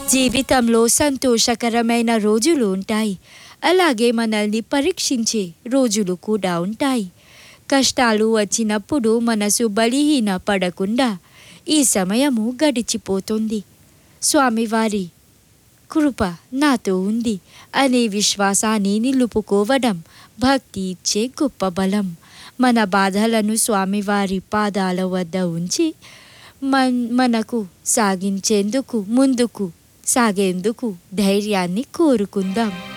జీవితంలో సంతోషకరమైన రోజులు ఉంటాయి అలాగే మనల్ని పరీక్షించే రోజులు కూడా ఉంటాయి కష్టాలు వచ్చినప్పుడు మనసు బలహీన పడకుండా ఈ సమయము గడిచిపోతుంది స్వామివారి కృప నాతో ఉంది అనే విశ్వాసాన్ని నిలుపుకోవడం భక్తి ఇచ్చే గొప్ప బలం మన బాధలను స్వామివారి పాదాల వద్ద ఉంచి మన్ మనకు సాగించేందుకు ముందుకు సాగేందుకు ధైర్యాన్ని కోరుకుందాం